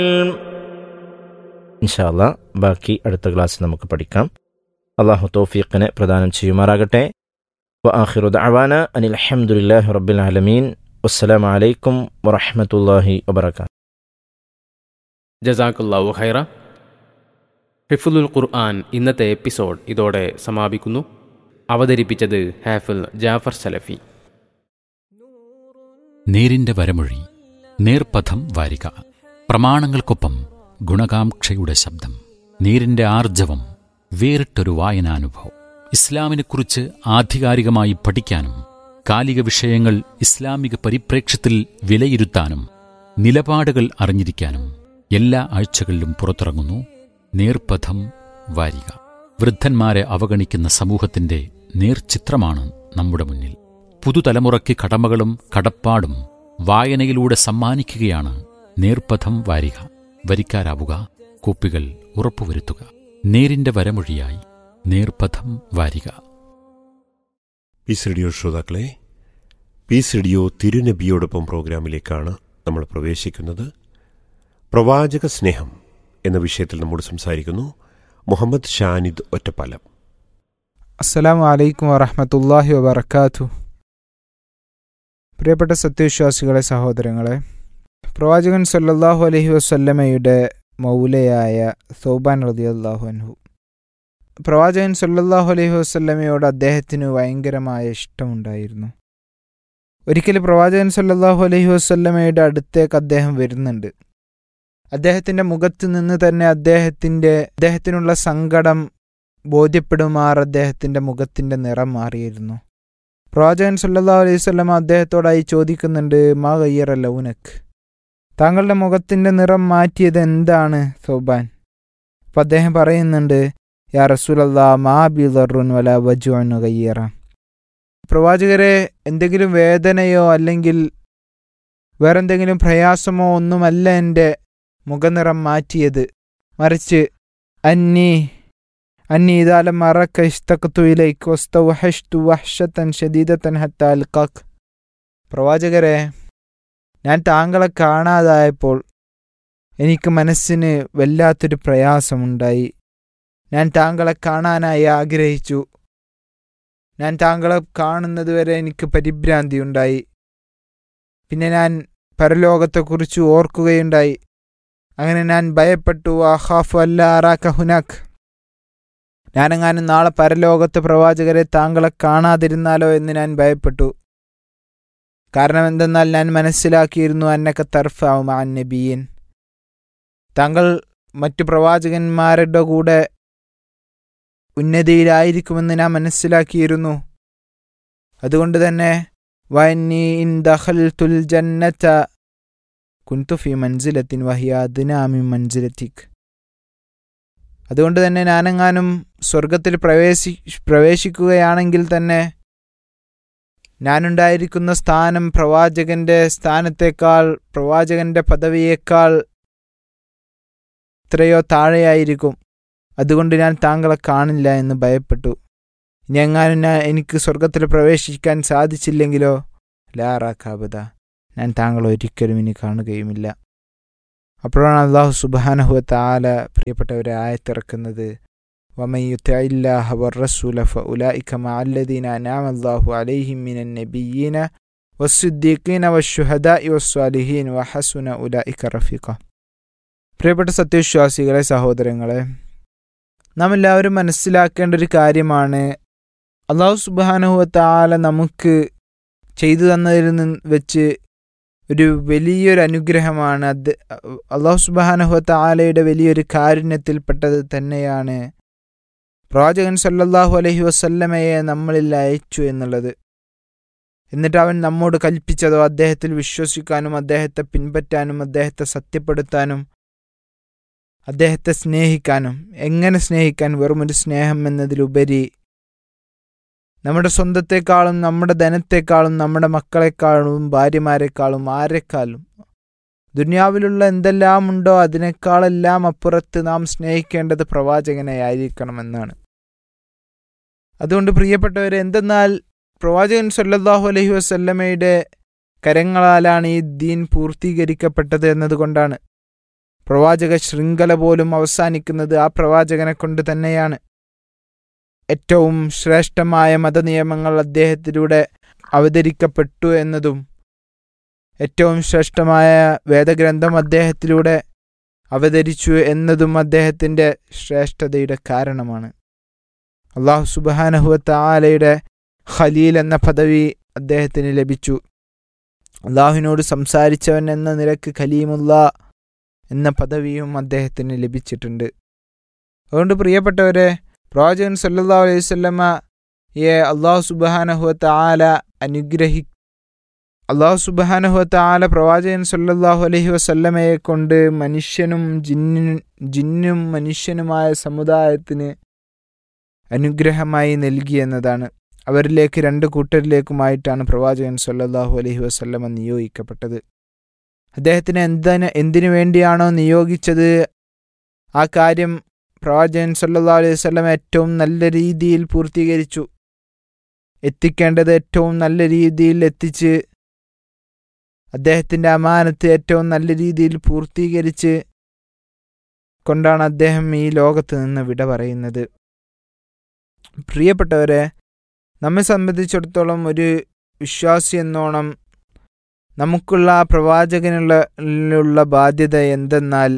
ഇൻഷാല്ല ബാക്കി അടുത്ത ക്ലാസ്സിൽ നമുക്ക് പഠിക്കാം അള്ളാഹു തൗഫീഖിനെ പ്രദാനം ചെയ്യുമാറാകട്ടെ വആഖിറു ദഅവാന അനിൽ ഹംദുലില്ലാഹി റബ്ബിൽ ആലമീൻ വസ്സലാമു അലൈക്കും വറഹ്മത്തുള്ളാഹി വബറകാതുഹു ജസാക്കുല്ലാവു ഖൈറ ഹിഫുലുൽ ഖുർആൻ ഇന്നത്തെ എപ്പിസോഡ് ഇതോടെ സമാപിക്കുന്നു അവതരിപ്പിച്ചത് ഹാഫിൽ ജാഫർ സലഫി നേരിന്റെ വരമൊഴി നേർപഥം വാരിക പ്രമാണങ്ങൾക്കൊപ്പം ഗുണകാംക്ഷയുടെ ശബ്ദം നേരിന്റെ ആർജവം വേറിട്ടൊരു വായനാനുഭവം ഇസ്ലാമിനെക്കുറിച്ച് ആധികാരികമായി പഠിക്കാനും കാലിക വിഷയങ്ങൾ ഇസ്ലാമിക പരിപ്രേക്ഷ്യത്തിൽ വിലയിരുത്താനും നിലപാടുകൾ അറിഞ്ഞിരിക്കാനും എല്ലാ ആഴ്ചകളിലും പുറത്തിറങ്ങുന്നു നേർപഥം വാരിക വൃദ്ധന്മാരെ അവഗണിക്കുന്ന സമൂഹത്തിന്റെ നേർചിത്രമാണ് നമ്മുടെ മുന്നിൽ പുതുതലമുറയ്ക്ക് കടമകളും കടപ്പാടും വായനയിലൂടെ സമ്മാനിക്കുകയാണ് നേർപഥം വാരിക വരിക്കാരാവുക കോപ്പികൾ ഉറപ്പുവരുത്തുക നേരിന്റെ വരമൊഴിയായി നേർപഥം വാരിക പീസ് റേഡിയോ ശ്രോതാക്കളെ പീസ് റേഡിയോ തിരുനബിയോടൊപ്പം പ്രോഗ്രാമിലേക്കാണ് നമ്മൾ പ്രവേശിക്കുന്നത് പ്രവാചക സ്നേഹം എന്ന വിഷയത്തിൽ നമ്മോട് സംസാരിക്കുന്നു മുഹമ്മദ് ഷാനിദ് ഒറ്റപ്പാലം അസ്സലാമു അലൈക്കും വറഹമത്തല്ലാഹി വബർക്കാത്തു പ്രിയപ്പെട്ട സത്യവിശ്വാസികളെ സഹോദരങ്ങളെ പ്രവാചകൻ സല്ലല്ലാഹു അലൈഹി വസല്ലമയുടെ മൗലയായ സൗബാൻ റളിയല്ലാഹു അൻഹു പ്രവാചകൻ സല്ലല്ലാഹു അലൈഹി വസല്ലമയോട് അദ്ദേഹത്തിന് ഭയങ്കരമായ ഇഷ്ടമുണ്ടായിരുന്നു ഒരിക്കൽ പ്രവാചകൻ സല്ലല്ലാഹു അലൈഹി വസല്ലമയുടെ അടുത്തേക്ക് അദ്ദേഹം വരുന്നുണ്ട് അദ്ദേഹത്തിൻ്റെ മുഖത്ത് നിന്ന് തന്നെ അദ്ദേഹത്തിൻ്റെ അദ്ദേഹത്തിനുള്ള സങ്കടം ബോധ്യപ്പെടുമാർ അദ്ദേഹത്തിൻ്റെ മുഖത്തിൻ്റെ നിറം മാറിയിരുന്നു പ്രവാചകൻ സല്ലാ അലൈഹി സ്വലമ അദ്ദേഹത്തോടായി ചോദിക്കുന്നുണ്ട് മാ കയ്യറ ലൗനക്ക് താങ്കളുടെ മുഖത്തിൻ്റെ നിറം മാറ്റിയത് എന്താണ് സൗബാൻ അപ്പം അദ്ദേഹം പറയുന്നുണ്ട് യാ റസൂലല്ലാ മാ ബി ദറുൻ വല വജുഅനു കയ്യറ പ്രവാചകരെ എന്തെങ്കിലും വേദനയോ അല്ലെങ്കിൽ വേറെന്തെങ്കിലും പ്രയാസമോ ഒന്നുമല്ല എൻ്റെ മുഖനിറം മാറ്റിയത് മറിച്ച് അന്നീ أني إذا لما رك اشتقت إليك واستوحشت وحشة شديدة حتى ألقاك പ്രവാചകരെ ഞാൻ താങ്കളെ കാണാതായപ്പോൾ എനിക്ക് മനസ്സിന് വല്ലാത്തൊരു പ്രയാസമുണ്ടായി ഞാൻ താങ്കളെ കാണാനായി ആഗ്രഹിച്ചു ഞാൻ താങ്കളെ കാണുന്നതുവരെ എനിക്ക് പരിഭ്രാന്തിയുണ്ടായി പിന്നെ ഞാൻ പരലോകത്തെക്കുറിച്ച് ഓർക്കുകയുണ്ടായി അങ്ങനെ ഞാൻ ഭയപ്പെട്ടു ആഹാഫ് അല്ല അറാക്ക ഹുനാഖ് ഞാനെങ്ങാനും നാളെ പരലോകത്ത് പ്രവാചകരെ താങ്കളെ കാണാതിരുന്നാലോ എന്ന് ഞാൻ ഭയപ്പെട്ടു കാരണം എന്തെന്നാൽ ഞാൻ മനസ്സിലാക്കിയിരുന്നു അന്നക്ക തർഫാവും ആ നബിയൻ താങ്കൾ മറ്റു പ്രവാചകന്മാരുടെ കൂടെ ഉന്നതിയിലായിരിക്കുമെന്ന് ഞാൻ മനസ്സിലാക്കിയിരുന്നു അതുകൊണ്ട് തന്നെ വന്നി ഇൻ ദഖൽ തുൽ ജന്നത്ത കുൻതുഫി മൻസിലത്തിൻ വഹിയാദിനാമി മൻസിലത്തിക് അതുകൊണ്ട് തന്നെ ഞാനെങ്ങാനും സ്വർഗത്തിൽ പ്രവേശി പ്രവേശിക്കുകയാണെങ്കിൽ തന്നെ ഞാനുണ്ടായിരിക്കുന്ന സ്ഥാനം പ്രവാചകന്റെ സ്ഥാനത്തേക്കാൾ പ്രവാചകന്റെ പദവിയേക്കാൾ എത്രയോ താഴെയായിരിക്കും അതുകൊണ്ട് ഞാൻ താങ്കളെ കാണില്ല എന്ന് ഭയപ്പെട്ടു ഇനി എങ്ങാനും ഞാൻ എനിക്ക് സ്വർഗത്തിൽ പ്രവേശിക്കാൻ സാധിച്ചില്ലെങ്കിലോ ലാറാക്കാബദ ഞാൻ താങ്കളെ ഒരിക്കലും ഇനി കാണുകയുമില്ല അപ്പോഴാണ് അള്ളാഹു സുബാനഹു താല പ്രിയപ്പെട്ടവരെ ആയത്തിറക്കുന്നത് ومن يطع الله والرسول فأولئك مع الذين أنعم الله عليهم من النبيين والصديقين والشهداء والصالحين وحسن أولئك رفيقا പ്രിയപ്പെട്ട സത്യവിശ്വാസികളെ സഹോദരങ്ങളെ നാം എല്ലാവരും മനസ്സിലാക്കേണ്ട ഒരു കാര്യമാണ് അള്ളാഹു സുബാനഹുവ താല നമുക്ക് ചെയ്തു തന്നതിൽ നിന്ന് വെച്ച് ഒരു വലിയൊരു അനുഗ്രഹമാണ് അത് അള്ളാഹു സുബാനഹുത്ത ആലയുടെ വലിയൊരു കാരുണ്യത്തിൽപ്പെട്ടത് തന്നെയാണ് പ്രവാചകൻ സല്ലല്ലാഹു അലഹി വസല്ലമയെ നമ്മളിൽ അയച്ചു എന്നുള്ളത് എന്നിട്ട് അവൻ നമ്മോട് കൽപ്പിച്ചതോ അദ്ദേഹത്തിൽ വിശ്വസിക്കാനും അദ്ദേഹത്തെ പിൻപറ്റാനും അദ്ദേഹത്തെ സത്യപ്പെടുത്താനും അദ്ദേഹത്തെ സ്നേഹിക്കാനും എങ്ങനെ സ്നേഹിക്കാൻ വെറുമൊരു സ്നേഹം എന്നതിലുപരി നമ്മുടെ സ്വന്തത്തെക്കാളും നമ്മുടെ ധനത്തെക്കാളും നമ്മുടെ മക്കളെക്കാളും ഭാര്യമാരെക്കാളും ആരെക്കാളും ദുനിയാവിലുള്ള എന്തെല്ലാം ഉണ്ടോ അതിനേക്കാളെല്ലാം അപ്പുറത്ത് നാം സ്നേഹിക്കേണ്ടത് പ്രവാചകനെ ആയിരിക്കണമെന്നാണ് അതുകൊണ്ട് പ്രിയപ്പെട്ടവരെ എന്തെന്നാൽ പ്രവാചകൻ സല്ലല്ലാഹു അലൈഹി വസല്ലമയുടെ കരങ്ങളാലാണ് ഈ ദീൻ പൂർത്തീകരിക്കപ്പെട്ടത് എന്നതുകൊണ്ടാണ് പ്രവാചക ശൃംഖല പോലും അവസാനിക്കുന്നത് ആ പ്രവാചകനെ കൊണ്ട് തന്നെയാണ് ഏറ്റവും ശ്രേഷ്ഠമായ മതനിയമങ്ങൾ അദ്ദേഹത്തിലൂടെ അവതരിക്കപ്പെട്ടു എന്നതും ഏറ്റവും ശ്രേഷ്ഠമായ വേദഗ്രന്ഥം അദ്ദേഹത്തിലൂടെ അവതരിച്ചു എന്നതും അദ്ദേഹത്തിൻ്റെ ശ്രേഷ്ഠതയുടെ കാരണമാണ് അള്ളാഹു സുബാനഹുവത്ത ആലയുടെ ഖലീൽ എന്ന പദവി അദ്ദേഹത്തിന് ലഭിച്ചു അള്ളാഹുവിനോട് സംസാരിച്ചവൻ എന്ന നിലക്ക് ഖലീമുല്ല എന്ന പദവിയും അദ്ദേഹത്തിന് ലഭിച്ചിട്ടുണ്ട് അതുകൊണ്ട് പ്രിയപ്പെട്ടവരെ പ്രവാചകൻ സല്ലാ അലൈഹി സ്വല്ലമ്മയെ അള്ളാഹു സുബാനഹുവത്ത ആല അനുഗ്രഹി അള്ളാഹു സുബാനഹുവത്ത ആല പ്രവാചകൻ സല്ലാഹു അലൈഹി വസല്ലമയെ കൊണ്ട് മനുഷ്യനും ജിന്നിനും ജിന്നും മനുഷ്യനുമായ സമുദായത്തിന് അനുഗ്രഹമായി നൽകിയെന്നതാണ് അവരിലേക്ക് രണ്ട് കൂട്ടരിലേക്കുമായിട്ടാണ് പ്രവാചകൻ സല്ലാഹു അലൈഹി വസല്ലമ നിയോഗിക്കപ്പെട്ടത് അദ്ദേഹത്തിന് എന്തിന് എന്തിനു വേണ്ടിയാണോ നിയോഗിച്ചത് ആ കാര്യം പ്രവാചകൻ സല്ലാ അലൈഹി വസല്ലമ ഏറ്റവും നല്ല രീതിയിൽ പൂർത്തീകരിച്ചു എത്തിക്കേണ്ടത് ഏറ്റവും നല്ല രീതിയിൽ എത്തിച്ച് അദ്ദേഹത്തിൻ്റെ അമാനത്ത് ഏറ്റവും നല്ല രീതിയിൽ പൂർത്തീകരിച്ച് കൊണ്ടാണ് അദ്ദേഹം ഈ ലോകത്ത് നിന്ന് വിട പറയുന്നത് പ്രിയപ്പെട്ടവരെ നമ്മെ സംബന്ധിച്ചിടത്തോളം ഒരു വിശ്വാസി എന്നോണം നമുക്കുള്ള ആ പ്രവാചകനുള്ള ഉള്ള ബാധ്യത എന്തെന്നാൽ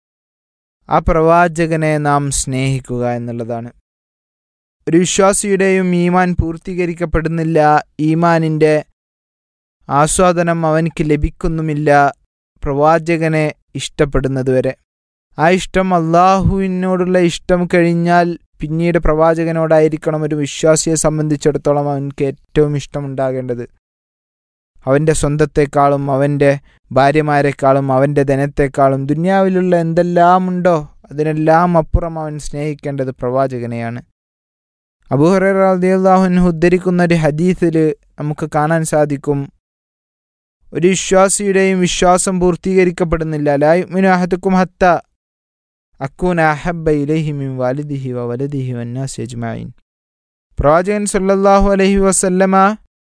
ആ പ്രവാചകനെ നാം സ്നേഹിക്കുക എന്നുള്ളതാണ് ഒരു വിശ്വാസിയുടെയും ഈമാൻ പൂർത്തീകരിക്കപ്പെടുന്നില്ല ഈമാനിൻ്റെ ആസ്വാദനം അവനിക്ക് ലഭിക്കുന്നുമില്ല പ്രവാചകനെ ഇഷ്ടപ്പെടുന്നതുവരെ ആ ഇഷ്ടം അള്ളാഹുവിനോടുള്ള ഇഷ്ടം കഴിഞ്ഞാൽ പിന്നീട് പ്രവാചകനോടായിരിക്കണം ഒരു വിശ്വാസിയെ സംബന്ധിച്ചിടത്തോളം അവൻക്ക് ഏറ്റവും ഇഷ്ടമുണ്ടാകേണ്ടത് അവൻ്റെ സ്വന്തത്തെക്കാളും അവൻ്റെ ഭാര്യമാരെക്കാളും അവൻ്റെ ധനത്തെക്കാളും ദുന്യാവിലുള്ള എന്തെല്ലാം ഉണ്ടോ അതിനെല്ലാം അപ്പുറം അവൻ സ്നേഹിക്കേണ്ടത് പ്രവാചകനെയാണ് അബൂഹറാഹുൻ ഉദ്ധരിക്കുന്ന ഒരു ഹദീസിൽ നമുക്ക് കാണാൻ സാധിക്കും ഒരു വിശ്വാസിയുടെയും വിശ്വാസം പൂർത്തീകരിക്കപ്പെടുന്നില്ല ലായുമിനു അഹദുക്കും ഹത്ത അക്കൂൻ അഹബ ഇലഹി മിൻ വാലിദിഹി വ വലദിഹി വന്നാസ് യജ്മായിൻ പ്രവാചകൻ സല്ലല്ലാഹു അലൈഹി വസല്ലമ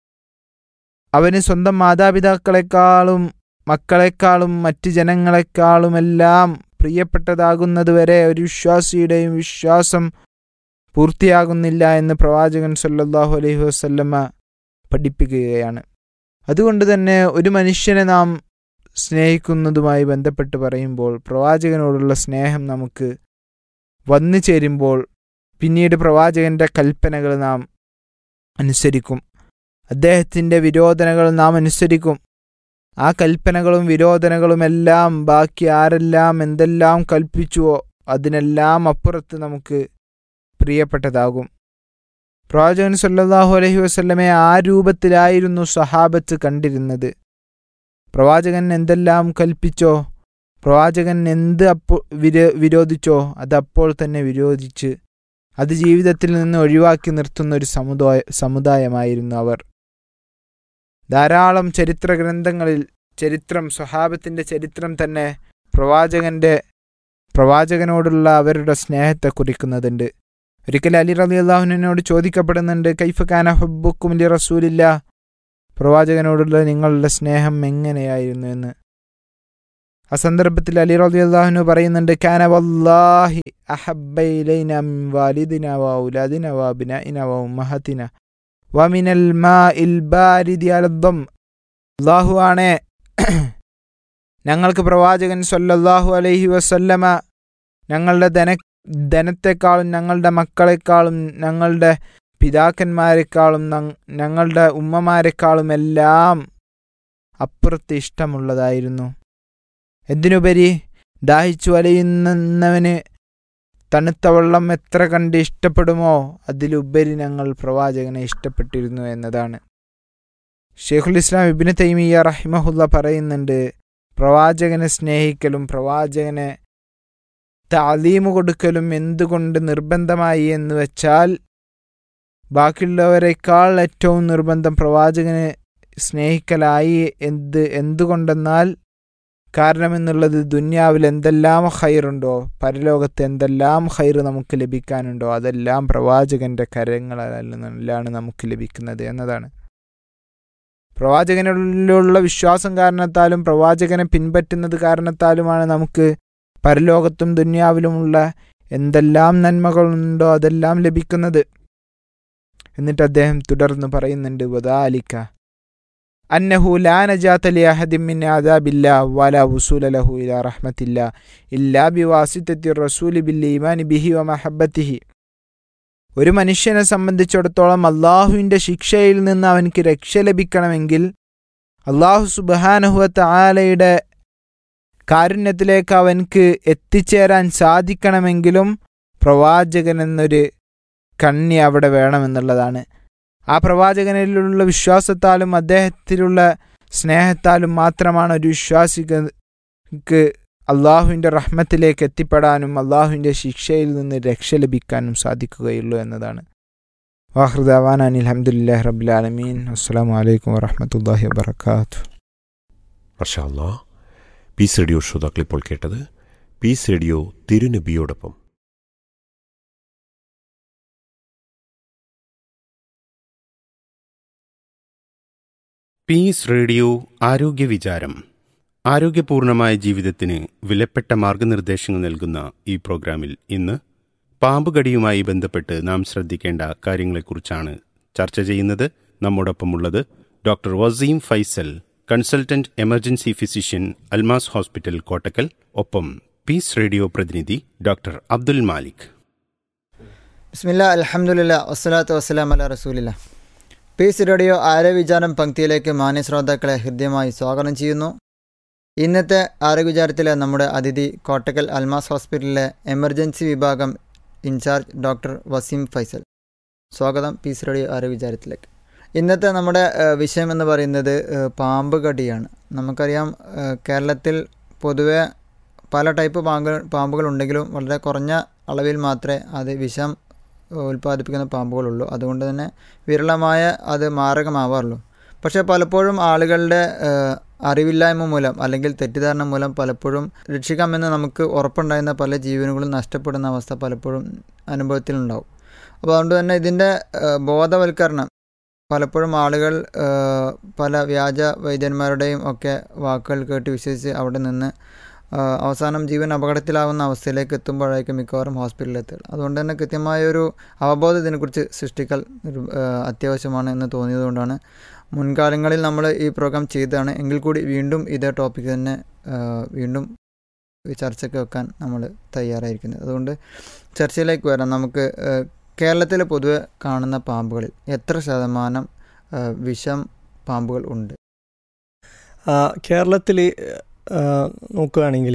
അവന് സ്വന്തം മാതാപിതാക്കളെക്കാളും മക്കളെക്കാളും മറ്റ് ജനങ്ങളെക്കാളുമെല്ലാം പ്രിയപ്പെട്ടതാകുന്നതുവരെ ഒരു വിശ്വാസിയുടെയും വിശ്വാസം പൂർത്തിയാകുന്നില്ല എന്ന് പ്രവാചകൻ സല്ലല്ലാഹു അലൈഹി വസല്ലമ പഠിപ്പിക്കുകയാണ് അതുകൊണ്ട് തന്നെ ഒരു മനുഷ്യനെ നാം സ്നേഹിക്കുന്നതുമായി ബന്ധപ്പെട്ട് പറയുമ്പോൾ പ്രവാചകനോടുള്ള സ്നേഹം നമുക്ക് വന്നു ചേരുമ്പോൾ പിന്നീട് പ്രവാചകന്റെ കൽപ്പനകൾ നാം അനുസരിക്കും അദ്ദേഹത്തിൻ്റെ വിരോധനകൾ നാം അനുസരിക്കും ആ കൽപ്പനകളും വിരോധനകളുമെല്ലാം ബാക്കി ആരെല്ലാം എന്തെല്ലാം കൽപ്പിച്ചുവോ അതിനെല്ലാം അപ്പുറത്ത് നമുക്ക് പ്രിയപ്പെട്ടതാകും പ്രവാചകൻ സല്ലല്ലാഹു അലൈഹി വസല്ലമയെ ആ രൂപത്തിലായിരുന്നു സഹാബത്ത് കണ്ടിരുന്നത് പ്രവാചകൻ എന്തെല്ലാം കൽപ്പിച്ചോ പ്രവാചകൻ എന്ത് അപ്പോൾ വിരോ വിരോധിച്ചോ അത് അപ്പോൾ തന്നെ വിരോധിച്ച് അത് ജീവിതത്തിൽ നിന്ന് ഒഴിവാക്കി നിർത്തുന്ന ഒരു സമുദായ സമുദായമായിരുന്നു അവർ ധാരാളം ചരിത്ര ഗ്രന്ഥങ്ങളിൽ ചരിത്രം സ്വഹാബത്തിൻ്റെ ചരിത്രം തന്നെ പ്രവാചകന്റെ പ്രവാചകനോടുള്ള അവരുടെ സ്നേഹത്തെ കുറിക്കുന്നതുണ്ട് ഒരിക്കൽ അലി റലി അള്ളാഹുവിനോട് ചോദിക്കപ്പെടുന്നുണ്ട് കൈഫ ഖാന ഹബ്ബുക്കും ലി റസൂലില്ല പ്രവാചകനോടുള്ള നിങ്ങളുടെ സ്നേഹം എങ്ങനെയായിരുന്നു എന്ന് ആ സന്ദർഭത്തിൽ അലി റലി അള്ളാഹുനു പറയുന്നുണ്ട് ഖാന വല്ലാഹി അഹബൈലൈന മിൻ വാലിദിന വ ഔലാദിന വ അബ്നാഇന വ ഉമ്മഹത്തിന വ മിനൽ മാഇൽ ബാരിദി അലദ്ദം അല്ലാഹു ആണേ ഞങ്ങൾക്ക് പ്രവാചകൻ സല്ലല്ലാഹു അലൈഹി വസല്ലമ ഞങ്ങളുടെ ധന ധനത്തെക്കാളും ഞങ്ങളുടെ മക്കളെക്കാളും ഞങ്ങളുടെ പിതാക്കന്മാരെക്കാളും ഞങ്ങളുടെ ഉമ്മമാരെക്കാളും എല്ലാം അപ്പുറത്ത് ഇഷ്ടമുള്ളതായിരുന്നു എന്തിനുപരി ദാഹിച്ചു വലയുന്നവന് തണുത്ത വെള്ളം എത്ര കണ്ട് ഇഷ്ടപ്പെടുമോ അതിലുപരി ഞങ്ങൾ പ്രവാചകനെ ഇഷ്ടപ്പെട്ടിരുന്നു എന്നതാണ് ഷെയ്ഖുൽ ഇസ്ലാം ഇബിന് തൈമിയ റഹിമഹുല്ല പറയുന്നുണ്ട് പ്രവാചകനെ സ്നേഹിക്കലും പ്രവാചകനെ താലീമ് കൊടുക്കലും എന്തുകൊണ്ട് നിർബന്ധമായി എന്ന് വെച്ചാൽ ബാക്കിയുള്ളവരെക്കാൾ ഏറ്റവും നിർബന്ധം പ്രവാചകനെ സ്നേഹിക്കലായി എന്ത് എന്തുകൊണ്ടെന്നാൽ കാരണമെന്നുള്ളത് ദുന്യാവിൽ എന്തെല്ലാം ഹൈറുണ്ടോ പരലോകത്ത് എന്തെല്ലാം ഹൈർ നമുക്ക് ലഭിക്കാനുണ്ടോ അതെല്ലാം പ്രവാചകന്റെ കരങ്ങളിലാണ് നമുക്ക് ലഭിക്കുന്നത് എന്നതാണ് പ്രവാചകനിലുള്ള വിശ്വാസം കാരണത്താലും പ്രവാചകനെ പിൻപറ്റുന്നത് കാരണത്താലുമാണ് നമുക്ക് പരലോകത്തും ദുന്യാവിലുമുള്ള എന്തെല്ലാം നന്മകളുണ്ടോ അതെല്ലാം ലഭിക്കുന്നത് എന്നിട്ട് അദ്ദേഹം തുടർന്ന് പറയുന്നുണ്ട് വദാലിക്ക അന്നഹു ലാ നജാത ലി അഹദിൻ മിൻ ആദാബില്ല വലാ വുസൂല ലഹു ഇലാ റഹ്മത്തില്ല ഇല്ലാ ബിവാസിത്തത്തി റസൂലി ബിൽ ഈമാനി ബിഹി വ മഹബ്ബത്തിഹി ഒരു മനുഷ്യനെ സംബന്ധിച്ചിടത്തോളം അള്ളാഹുവിൻ്റെ ശിക്ഷയിൽ നിന്ന് അവനക്ക് രക്ഷ ലഭിക്കണമെങ്കിൽ അള്ളാഹു സുബാനഹുവത്ത് ആലയുടെ കാരുണ്യത്തിലേക്ക് അവൻക്ക് എത്തിച്ചേരാൻ സാധിക്കണമെങ്കിലും പ്രവാചകൻ എന്നൊരു കണ്ണി അവിടെ വേണമെന്നുള്ളതാണ് ആ പ്രവാചകനിലുള്ള വിശ്വാസത്താലും അദ്ദേഹത്തിലുള്ള സ്നേഹത്താലും മാത്രമാണ് ഒരു വിശ്വാസിക്ക് അള്ളാഹുവിൻ്റെ റഹ്മത്തിലേക്ക് എത്തിപ്പെടാനും അള്ളാഹുവിൻ്റെ ശിക്ഷയിൽ നിന്ന് രക്ഷ ലഭിക്കാനും സാധിക്കുകയുള്ളൂ എന്നതാണ് വാഹൃദാവാൻ അനിൽ അഹമ്മദില്ലാ റബുലാലമീൻ അസ്സാം വലൈക്കും വാഹമത്തല്ലാഹി വാബർക്കാത്തു മഷാല്ലാ പീസ് റേഡിയോ ശ്രോതാക്കൾ ഇപ്പോൾ കേട്ടത് പീസ് റേഡിയോ തിരുനബിയോടൊപ്പം പീസ് റേഡിയോ ആരോഗ്യ വിചാരം ആരോഗ്യപൂർണമായ ജീവിതത്തിന് വിലപ്പെട്ട മാർഗനിർദ്ദേശങ്ങൾ നൽകുന്ന ഈ പ്രോഗ്രാമിൽ ഇന്ന് പാമ്പുകടിയുമായി ബന്ധപ്പെട്ട് നാം ശ്രദ്ധിക്കേണ്ട കാര്യങ്ങളെക്കുറിച്ചാണ് ചർച്ച ചെയ്യുന്നത് നമ്മോടൊപ്പമുള്ളത് doctor Waseem Faisal consultant emergency physician Almas hospital Kottakkal ഒപ്പം പീസ് റേഡിയോ പ്രതിനിധി ഡോക്ടർ അബ്ദുൽ മാലിക് ബിസ്മില്ല അലഹമുല്ല വസ്സലാത്തു വസ്സലാം അല റസൂലില്ല പീസ് റേഡിയോ ആരോഗ്യവിചാരം പങ്ക്തിയിലേക്ക് മാന്യ ശ്രോതാക്കളെ ഹൃദ്യമായി സ്വാഗതം ചെയ്യുന്നു ഇന്നത്തെ ആരോഗ്യവിചാരത്തിലെ നമ്മുടെ അതിഥി കോട്ടക്കൽ അൽമാസ് ഹോസ്പിറ്റലിലെ എമർജൻസി വിഭാഗം ഇൻചാർജ് ഡോക്ടർ വസീം ഫൈസൽ സ്വാഗതം പീസ് റേഡിയോ ആരോഗ്യവിചാരത്തിലേക്ക് ഇന്നത്തെ നമ്മുടെ ഏഹ്, വിഷയം എന്ന് പറയുന്നത് ഏഹ്, പാമ്പ് കടിയാണ് നമുക്കറിയാം ഏഹ്, കേരളത്തിൽ പൊതുവെ പല ടൈപ്പ് പാമ്പ് പാമ്പുകളുണ്ടെങ്കിലും വളരെ കുറഞ്ഞ അളവിൽ മാത്രമേ അത് വിഷം ഉൽപ്പാദിപ്പിക്കുന്ന പാമ്പുകളുള്ളൂ അതുകൊണ്ട് തന്നെ വിരളമായ അത് മാരകമാവാറുള്ളൂ പക്ഷേ പലപ്പോഴും ആളുകളുടെ ഏഹ്, അറിവില്ലായ്മ മൂലം അല്ലെങ്കിൽ തെറ്റിദ്ധാരണ മൂലം പലപ്പോഴും രക്ഷിക്കാമെന്ന് നമുക്ക് ഉറപ്പുണ്ടായിരുന്ന പല ജീവനുകളും നഷ്ടപ്പെടുന്ന അവസ്ഥ പലപ്പോഴും അനുഭവത്തിലുണ്ടാവും അപ്പോൾ അതുകൊണ്ട് തന്നെ ഇതിൻ്റെ ഏഹ്, ബോധവൽക്കരണം പലപ്പോഴും ആളുകൾ ഏഹ്, പല വ്യാജ വൈദ്യന്മാരുടെയും ഒക്കെ വാക്കുകൾ കേട്ട് വിശ്വസിച്ച് അവിടെ നിന്ന് ആ, അവസാനം ജീവൻ അപകടത്തിലാവുന്ന അവസ്ഥയിലേക്ക് എത്തുമ്പോഴായിരിക്കും മിക്കവാറും ഹോസ്പിറ്റലിൽ എത്തുക അതുകൊണ്ട് തന്നെ കൃത്യമായൊരു അവബോധം ഇതിനെക്കുറിച്ച് സൃഷ്ടിക്കൽ ഒരു, ആ, അത്യാവശ്യമാണ് എന്ന് തോന്നിയതുകൊണ്ടാണ് മുൻകാലങ്ങളിൽ നമ്മൾ ഈ പ്രോഗ്രാം ചെയ്തതാണ് എങ്കിൽ കൂടി വീണ്ടും ഇതേ ടോപ്പിക് തന്നെ ആ, വീണ്ടും ഈ ചർച്ചയ്ക്ക് വെക്കാൻ നമ്മൾ തയ്യാറായിരിക്കുന്നത് അതുകൊണ്ട് ചർച്ചയിലേക്ക് വരാം നമുക്ക് ആ, കേരളത്തിൽ പൊതുവെ കാണുന്ന പാമ്പുകളിൽ എത്ര ശതമാനം ആ, വിഷം പാമ്പുകൾ ഉണ്ട് കേരളത്തിൽ നോക്കുകയാണെങ്കിൽ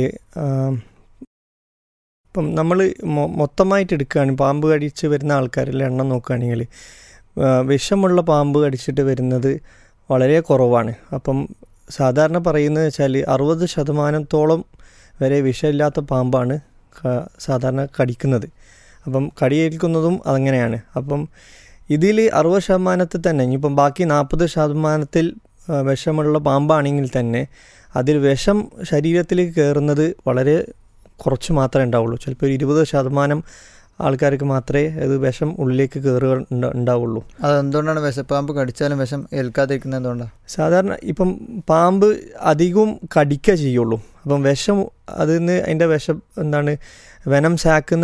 ഇപ്പം നമ്മൾ മൊത്തമായിട്ട് എടുക്കുകയാണ് പാമ്പ് കടിച്ച് വരുന്ന ആൾക്കാരിലെ എണ്ണം നോക്കുകയാണെങ്കിൽ ആ, വിഷമുള്ള പാമ്പ് കടിച്ചിട്ട് വരുന്നത് വളരെ കുറവാണ് അപ്പം സാധാരണ പറയുന്നത് വെച്ചാൽ അറുപത് ശതമാനത്തോളം വരെ വിഷമില്ലാത്ത പാമ്പാണ് ക- സാധാരണ കടിക്കുന്നത് അപ്പം കടിയേൽക്കുന്നതും അതങ്ങനെയാണ് അപ്പം ഇതിൽ അറുപത് ശതമാനത്തിൽ തന്നെ ഇനിയിപ്പം ബാക്കി നാൽപ്പത് ശതമാനത്തിൽ ആ, വിഷമുള്ള പാമ്പാണെങ്കിൽ തന്നെ അതിൽ വിഷം ശരീരത്തിലേക്ക് കയറുന്നത് വളരെ കുറച്ച് മാത്രമേ ഉണ്ടാവുള്ളൂ ചിലപ്പോൾ ഒരു ഇരുപത് ശതമാനം ആൾക്കാർക്ക് മാത്രമേ അത് വിഷം ഉള്ളിലേക്ക് കയറുക ഉണ്ട- ഉണ്ടാവുള്ളൂ അത് എന്തുകൊണ്ടാണ് വിഷപ്പാമ്പ് കടിച്ചാലും വിഷം ഏൽക്കാതിരിക്കുന്നത് എന്തുകൊണ്ടാണ് സാധാരണ ഇപ്പം പാമ്പ് അധികവും കടിക്കുക ചെയ്യുള്ളൂ അപ്പം വിഷം അതിൽ നിന്ന് അതിൻ്റെ വിഷം എന്താണ് വെനം സാക്ക്